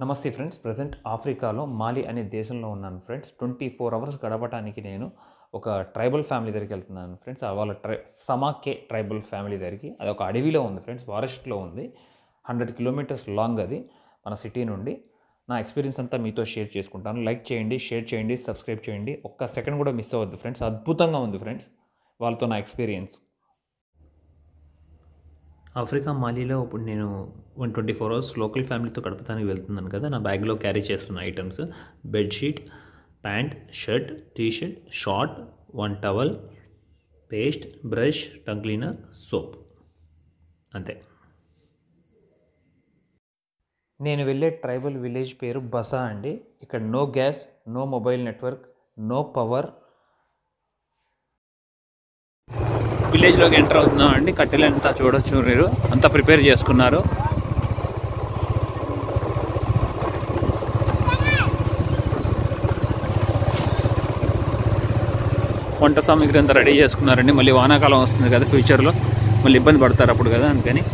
నమస్తే friends present ఆఫ్రికాలో మాలి అనే దేశంలో ఉన్నాను ఫ్రెండ్స్ ట్వంటీ ఫోర్ అవర్స్ గడపడానికి నేను ఒక ట్రైబల్ ఫ్యామిలీ దగ్గరికి వెళ్తున్నాను ఫ్రెండ్స్ వాళ్ళ ట్రై సమాకే ట్రైబల్ ఫ్యామిలీ దగ్గరికి అది ఒక అడవిలో ఉంది ఫ్రెండ్స్ ఫారెస్ట్లో ఉంది హండ్రెడ్ కిలోమీటర్స్ లాంగ్ అది మన సిటీ నుండి నా ఎక్స్పీరియన్స్ అంతా మీతో షేర్ చేసుకుంటాను లైక్ చేయండి షేర్ చేయండి సబ్స్క్రైబ్ చేయండి ఒక్క సెకండ్ కూడా మిస్ అవ్వద్దు ఫ్రెండ్స్ అద్భుతంగా ఉంది ఫ్రెండ్స్ వాళ్ళతో నా ఎక్స్పీరియన్స్ ఆఫ్రికా మాలీలో ఇప్పుడు నేను one twenty four hours local ఫ్యామిలీతో గడపడానికి వెళ్తున్నాను కదా నా బ్యాగ్లో క్యారీ చేస్తున్న items bedsheet pant shirt T shirt short one towel paste brush tongue cleaner soap అంతే నేను వెళ్ళే ట్రైబల్ విలేజ్ పేరు బసా అండి ఇక్కడ no gas no mobile network no power విలేజ్లోకి ఎంటర్ అవుతున్నాం అండి కట్టెలు అంతా చూడొచ్చు మీరు అంతా ప్రిపేర్ చేసుకున్నారు వంట సామాగ్రి అంతా రెడీ చేసుకున్నారండి మళ్ళీ వానాకాలం వస్తుంది కదా ఫ్యూచర్లో మళ్ళీ ఇబ్బంది పడతారు అప్పుడు కదా అందుకని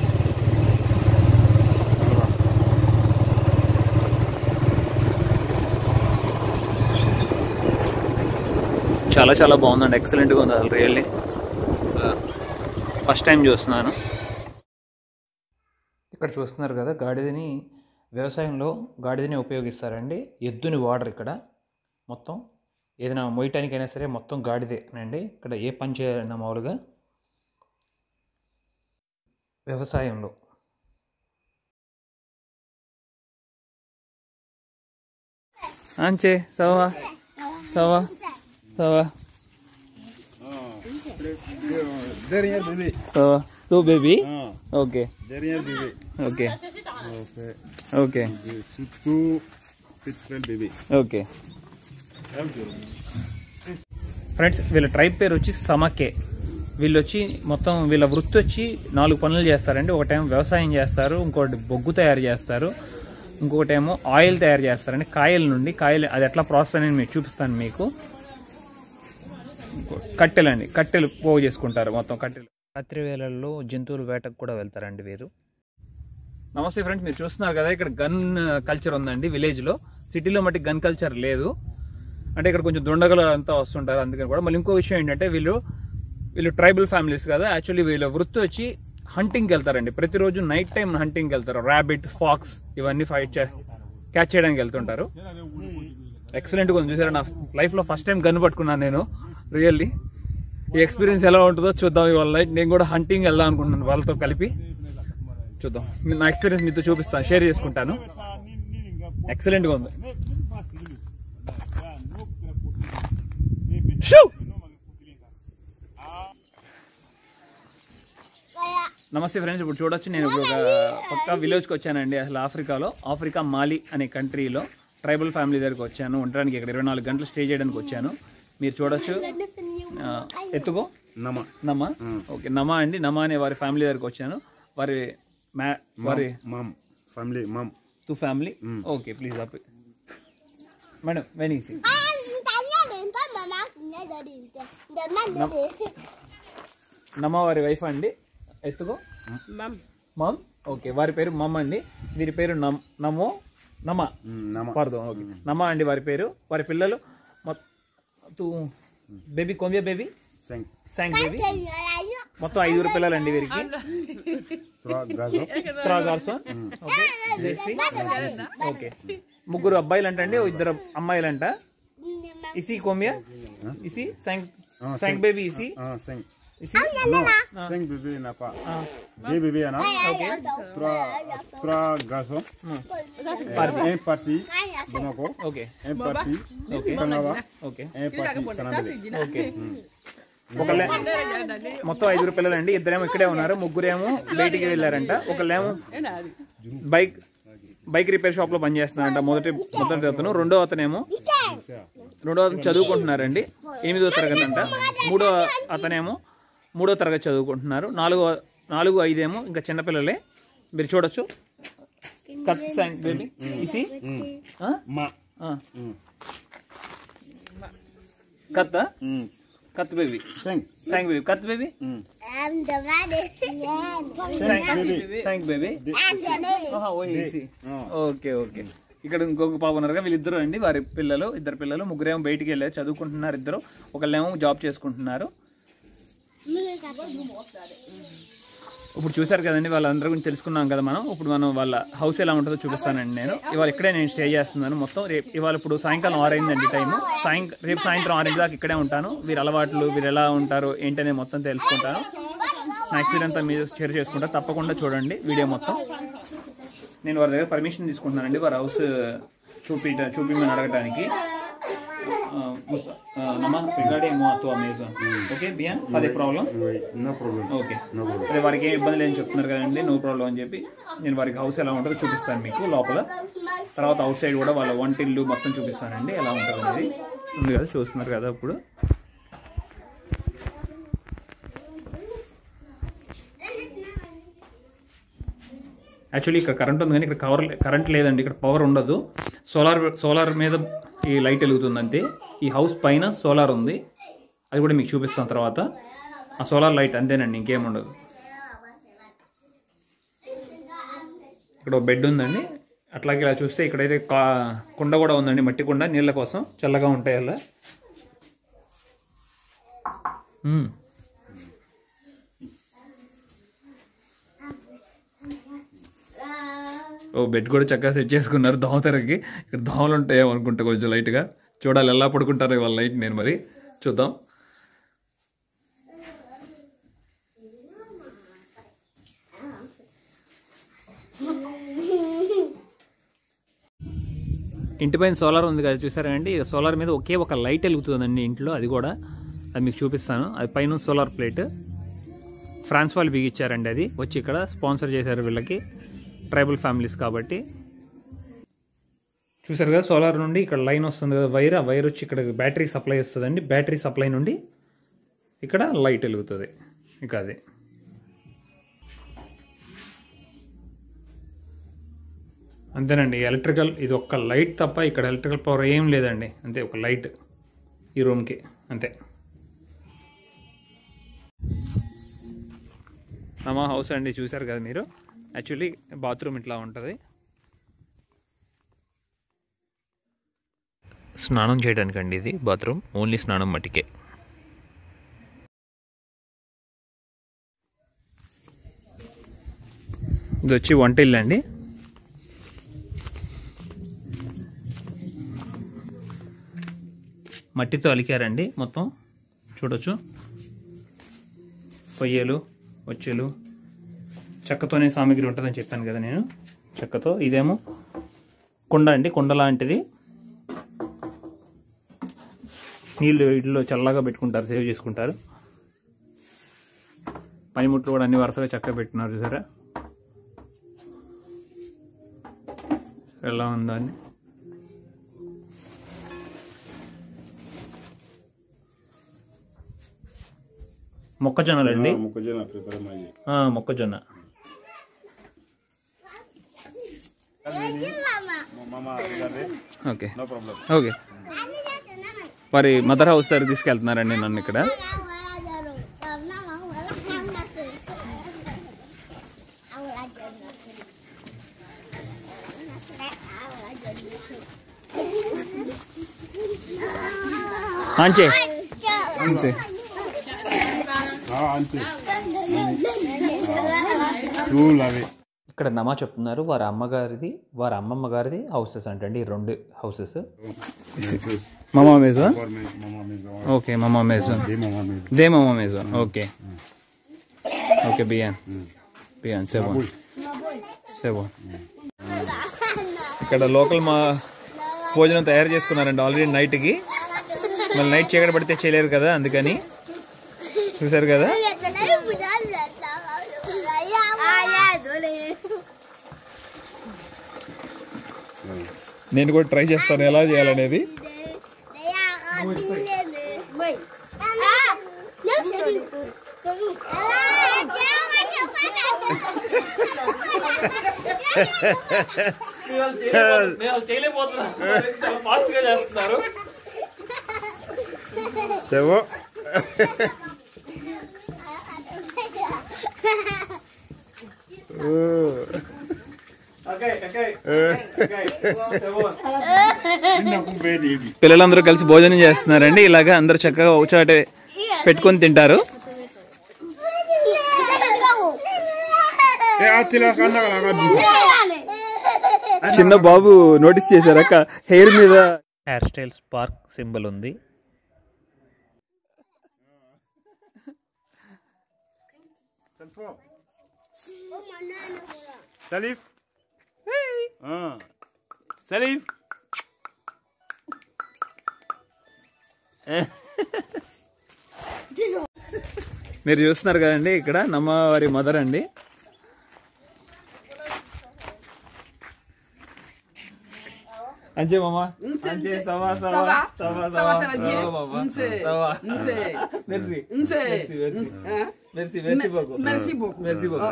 చాలా చాలా బాగుందండి ఎక్సలెంట్గా ఉంది అసలు రియల్లీ ఫస్ట్ టైం చూస్తున్నాను ఇక్కడ చూస్తున్నారు కదా గాడిదని వ్యవసాయంలో గాడిదని ఉపయోగిస్తారండి ఎద్దుని వాడరు ఇక్కడ మొత్తం ఏదైనా మోయటానికైనా సరే మొత్తం గాడిదే అండి ఇక్కడ ఏ పని చేయాలన్నా మామూలుగా వ్యవసాయంలో అంచే సవా సవా సవా Derrière bébé. సవా టూ బేబీ Ah, okay derrière bébé. Okay Ok. Okay Et Surtout petit frère bébé. Okay friends వీళ్ళ ట్రైబ్ పేరు వచ్చి సమకే వీళ్ళు వచ్చి మొత్తం వీళ్ళ వృత్తి వచ్చి నాలుగు పనులు చేస్తారండి ఒకటేమో వ్యవసాయం చేస్తారు ఇంకోటి బొగ్గు తయారు చేస్తారు ఇంకొకటేమో ఆయిల్ తయారు చేస్తారండి కాయల నుండి కాయలు అది ఎట్లా ప్రాసెస్ అనేది మీకు చూపిస్తాను మీకు ఇంకో- కట్టెలండి కట్టెలు పోగు చేసుకుంటారు మొత్తం కట్టెలు రాత్రి వేళల్లో జంతువుల వేటకు కూడా వెళ్తారండి వీరు నమస్తే ఫ్రెండ్స్ మీరు చూస్తున్నారు కదా ఇక్కడ గన్ కల్చర్ ఉందండి విలేజ్ లో సిటీలో మట్టి గన్ కల్చర్ లేదు అంటే ఇక్కడ కొంచెం దుండగలు అంతా వస్తుంటారు అందుకని కూడా మళ్ళీ ఇంకో విషయం ఏంటంటే వీళ్ళు వీళ్ళు ట్రైబల్ ఫ్యామిలీస్ కదా యాక్చువల్లీ వీళ్ళ వృత్తి వచ్చి హంటింగ్కి వెళ్తారండి ప్రతిరోజు నైట్ టైం హంటింగ్కి వెళ్తారు ర్యాబిట్ ఫాక్స్ ఇవన్నీ ఫైట్ క్యాచ్ చేయడానికి వెళ్తుంటారు ఎక్సలెంట్గా ఉంది చూసారా నా లైఫ్లో ఫస్ట్ టైం గన్ పట్టుకున్నాను నేను రియల్లీ ఈ ఎక్స్పీరియన్స్ ఎలా ఉంటుందో చూద్దాం ఇవాళ నైట్ నేను కూడా హంటింగ్ వెళ్దాం అనుకుంటున్నాను వాళ్ళతో కలిపి చూద్దాం నా ఎక్స్పీరియన్స్ మీతో చూపిస్తాను షేర్ చేసుకుంటాను ఎక్సలెంట్గా ఉంది షూ! నమస్తే ఫ్రెండ్స్ ఇప్పుడు చూడొచ్చు నేను ఇప్పుడు ఒక కొత్త విలేజ్కి వచ్చానండి అసలు ఆఫ్రికాలో ఆఫ్రికా మాలి అనే కంట్రీలో ట్రైబల్ ఫ్యామిలీ దగ్గరికి వచ్చాను ఉండడానికి ఇక్కడ ఇరవై నాలుగు గంటలు స్టే చేయడానికి వచ్చాను మీరు చూడొచ్చు ఆ, ఎత్తుకో Nama. నమా ఓకే నమా అండి నమా అనే వారి ఫ్యామిలీ దగ్గరికి వచ్చాను వారి మ్యా వారి Mam. Family, mam. టూ family okay please up madam very easy నమ్మ వారి వైఫ్ అండి ఎత్తుకో మమ్ ఓకే వారి పేరు మమ్ అండి వీరి పేరు నమ్ నమో నమ Mm, Nama. పార్దో ఓకే నమ అండి వారి పేరు వారి పిల్లలు బేబీ కొంబియా బేబీ Cinq. సాంగ్ బేబీ మొత్తం ఐదుగురు పిల్లలండి వీరికి Trois gazons. త్రా గార్సోన్ ఓకే జెస్సీ ఓకే ముగ్గురు అబ్బాయిలు అంట అండి ఓ ఇద్దరు అమ్మాయిలంట ఇసి కోమియా ఇసి సాంగ్ Ah, సాంగ్ బేబీ ఇసి Ah, cinq. ఇసి Non, cinq bébés n'a pas. Deux bébés, non? Trois, trois garçons. Parfait. Un parti Bamako. Okay Un parti Okay. Kanawa. Okay Un parti Sanabele. Okay ఒకళ్ళే మొత్తం ఐదుగురు పిల్లలండి ఇద్దరేమో ఇక్కడే ఉన్నారు ముగ్గురేమో బయటికి వెళ్ళారంట ఒకళ్ళేమో బైక్ బైక్ రిపేర్ షాప్ లో పనిచేస్తున్నారంట మొదటి మొదటి అతను రెండో అతనేమో రెండో అతను చదువుకుంటున్నారండి ఎనిమిదో తరగతి అంట మూడో అతనేమో మూడో తరగతి చదువుకుంటున్నారు నాలుగో నాలుగు ఐదేమో ఇంకా చిన్నపిల్లలే మీరు చూడొచ్చు కత్ సాంగ్ బేబీ ఇసి ఆ? Ma. ఆ. Mm. కత్ Mm. కత్ బేబీ Cinq. సాంగ్ బేబీ కత్ బేబీ Mm. I'm the man. Cinq bébés. సాంగ్ బేబీ Des- ఆహా ఓ ఈసీ Ah. ఓకే ఓకే ఇక్కడ ఇంకొక పాప ఉన్నారుగా వీళ్ళిద్దరు అండి వారి పిల్లలు ఇద్దరు పిల్లలు ముగ్గురేమో బయటికి వెళ్ళారు చదువుకుంటున్నారు ఇద్దరు ఒకళ్ళేమో జాబ్ చేసుకుంటున్నారు ఇప్పుడు చూసారు కదండి వాళ్ళందరి గురించి తెలుసుకున్నాం కదా మనం ఇప్పుడు మనం వాళ్ళ హౌస్ ఎలా ఉంటుందో చూపిస్తానండి నేను ఇవాళ ఇక్కడే నేను స్టే చేస్తున్నాను మొత్తం రేపు ఇవాళ ఇప్పుడు సాయంకాలం ఆరైందండి టైం సాయంకాలం రేపు సాయంత్రం ఆరైంది దాకా ఇక్కడే ఉంటాను వీరి అలవాట్లు వీరు ఎలా ఉంటారు ఏంటనే మొత్తం తెలుసుకుంటాను నా ఎక్స్పీరియన్స్ అంతా మీరు షేర్ చేసుకుంటా తప్పకుండా చూడండి వీడియో మొత్తం నేను వారి దగ్గర పర్మిషన్ తీసుకుంటున్నానండి వారి హౌస్ చూపి చూపిమని అడగడానికి నమా రిగార్డింగ్ మో తో అమెజాన్ ఓకే బియాన్ అదే problem Oui, no problem. Okay No problem. అదే వారికి ఏం ఇబ్బంది లేని చెప్తున్నారు కదండి నో ప్రాబ్లం అని చెప్పి నేను వారికి హౌస్ ఎలా ఉంటుందో చూపిస్తాను మీకు లోపల తర్వాత అవుట్ సైడ్ కూడా వాళ్ళ వంటిల్లు మొత్తం చూపిస్తానండి ఎలా ఉంటుంది అనేది ఉంది కదా చూస్తున్నారు కదా ఇప్పుడు యాక్చువల్లీ ఇక్కడ కరెంట్ ఉంది కానీ ఇక్కడ కవర్ కరెంట్ లేదండి ఇక్కడ పవర్ ఉండదు సోలార్ సోలార్ మీద ఈ లైట్ వెలుగుతుంది అంతే ఈ హౌస్ పైన సోలార్ ఉంది అది కూడా మీకు చూపిస్తాను తర్వాత ఆ సోలార్ లైట్ అంతేనండి ఇంకేం ఉండదు ఇక్కడ ఒక బెడ్ ఉందండి అట్లాగే ఇలా చూస్తే ఇక్కడైతే కా కుండ కూడా ఉందండి మట్టి కుండ నీళ్ళ కోసం చల్లగా ఉంటాయి అలా మ్మ్. ఓ బెడ్ కూడా చక్కగా సెట్ చేసుకున్నారు దోమతెరకి ఇక్కడ దోమలు ఉంటాయో అనుకుంటా కొంచెం లైట్గా చూడాలి ఎలా పడుకుంటారో వాళ్ళ నైట్ నేను మరి చూద్దాం ఇంటి పైన సోలార్ ఉంది కదా చూసారా అండి సోలార్ మీద ఒకే ఒక లైట్ వెలుగుతుందండి ఇంట్లో అది కూడా అది మీకు చూపిస్తాను అది పైన సోలార్ ప్లేట్ ఫ్రాన్స్ వాళ్ళు బిగిచ్చారండి అది వచ్చి ఇక్కడ స్పాన్సర్ చేశారు వీళ్ళకి ట్రైబల్ ఫ్యామిలీస్ కాబట్టి చూసారు కదా సోలార్ నుండి ఇక్కడ లైన్ వస్తుంది కదా వైర్ ఆ వైర్ వచ్చి ఇక్కడ బ్యాటరీ సప్లై వస్తుందండి బ్యాటరీ సప్లై నుండి ఇక్కడ లైట్ వెలుగుతుంది ఇక అది అంతేనండి ఎలక్ట్రికల్ ఇది ఒక్క లైట్ తప్ప ఇక్కడ ఎలక్ట్రికల్ పవర్ ఏం లేదండి అంతే ఒక లైట్ ఈ రూమ్కి అంతే మా హౌస్ అండి చూశారు కదా మీరు యాక్చువల్లీ బాత్రూమ్ ఇట్లా ఉంటుంది స్నానం చేయడానికి అండి ఇది బాత్రూమ్ ఓన్లీ స్నానం మట్టికే ఇది వచ్చి వంట ఇల్లు అండి మట్టితో అలికారండి మొత్తం చూడొచ్చు పొయ్యలు వచ్చేలు చెక్కతోనే సామాగ్రి ఉంటుందని చెప్పాను కదా నేను చెక్కతో ఇదేమో కుండ అండి కుండ లాంటిది నీళ్ళు ఇట్లో చల్లగా పెట్టుకుంటారు సేవ్ చేసుకుంటారు పనిముట్లు కూడా అన్ని వరుసగా చక్కగా పెట్టినారు చూసారా ఎలా ఉందో అని మొక్కజొన్నలండి Ah, మొక్కజొన్న prepare ಮಾಡಿ ఆ, మొక్కజొన్న మామ regardez okay no problem okay మరి మదర్ హౌస్ దగ్గర తీసుకెళ్తున్నారండి నన్ను ఇక్కడ అంచే అంతే ah అంతే రూల్ అవి ఇక్కడ నమా చెప్తున్నారు వారి అమ్మగారిది వారి అమ్మమ్మ గారిది హౌసెస్ అంటండి ఈ రెండు హౌసెస్ మమా మేజా మామ మీద ఓకే మమా మేజా దే మామ మీద దే మమా మేజా ఓకే ఓకే బియాన్ బియాన్ సెవెన్ సెవెన్ ఇక్కడ లోకల్ మా భోజనం తయారు చేసుకున్నారండి ఆల్రెడీ నైట్కి మళ్ళీ నైట్ చీకటి పడితే చేయలేరు కదా అందుకని చూసారు కదా నేను కూడా ట్రై చేస్తాను ఎలా చేయాలనేది చేయలేకపోతున్నాను చాలా ఫాస్ట్ గా చేస్తున్నారు సెవో నాకు వేడి ఇది పిల్లలందరూ కలిసి భోజనం చేస్తున్నారండి ఇలాగా అందరూ చక్కగా ఒక చోటే పెట్టుకొని తింటారు ఏ ఆ తిలా కన్నా లాగా చిన్న బాబు నోటీస్ చేశారక్క హెయిర్ మీద హెయిర్ స్టైల్ స్పార్క్ సింబల్ ఉంది సలీఫ్ ఆ. సలీఫ్ మీరు చూస్తున్నారు కదండి ఇక్కడ నమ్మవారి మదర్ అండి అంచే మామా అంచే సవా సవా సవా సవా సవా మామా సవా మెర్సీ మెర్సీ మెర్సీ మెర్సీ బోకు Merci beaucoup. మెర్సీ బోకు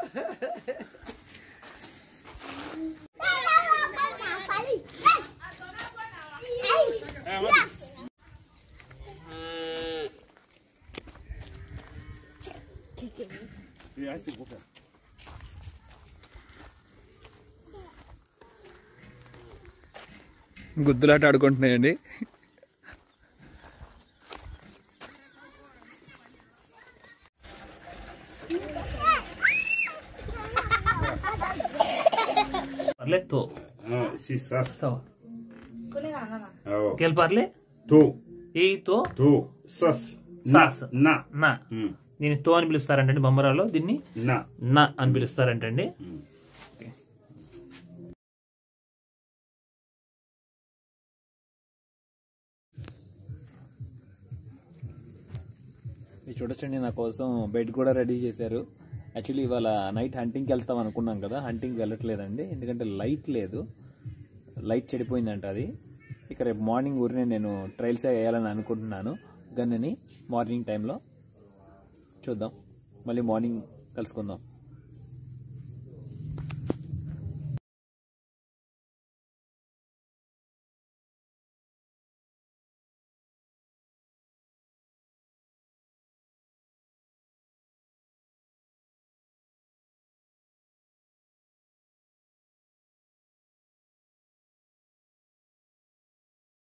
ఏ ఐసి బోక గుద్దులాట ఆడుకుంటున్నాయండి parle to ఆ సి సస్ sawa అవు quel parle టు e to టు సస్ సస్. నా na ఉమ్, దీన్ని తో అని పిలుస్తారంటండి బొమ్మరాలో దీన్ని నా నా అని పిలుస్తారంటండి ఇది చూడొచ్చండి నా కోసం బెడ్ కూడా రెడీ చేశారు యాక్చువల్లీ ఇవాళ నైట్ హంటింగ్కి వెళ్తాం అనుకున్నాం కదా హంటింగ్కి వెళ్ళట్లేదండి ఎందుకంటే లైట్ లేదు లైట్ చెడిపోయిందంట అది ఇక రేపు మార్నింగ్ ఊరినే నేను ట్రయల్స్ వేయాలని అనుకుంటున్నాను గన్నని మార్నింగ్ టైంలో చూద్దాం మళ్ళీ మార్నింగ్ కలుసుకుందాం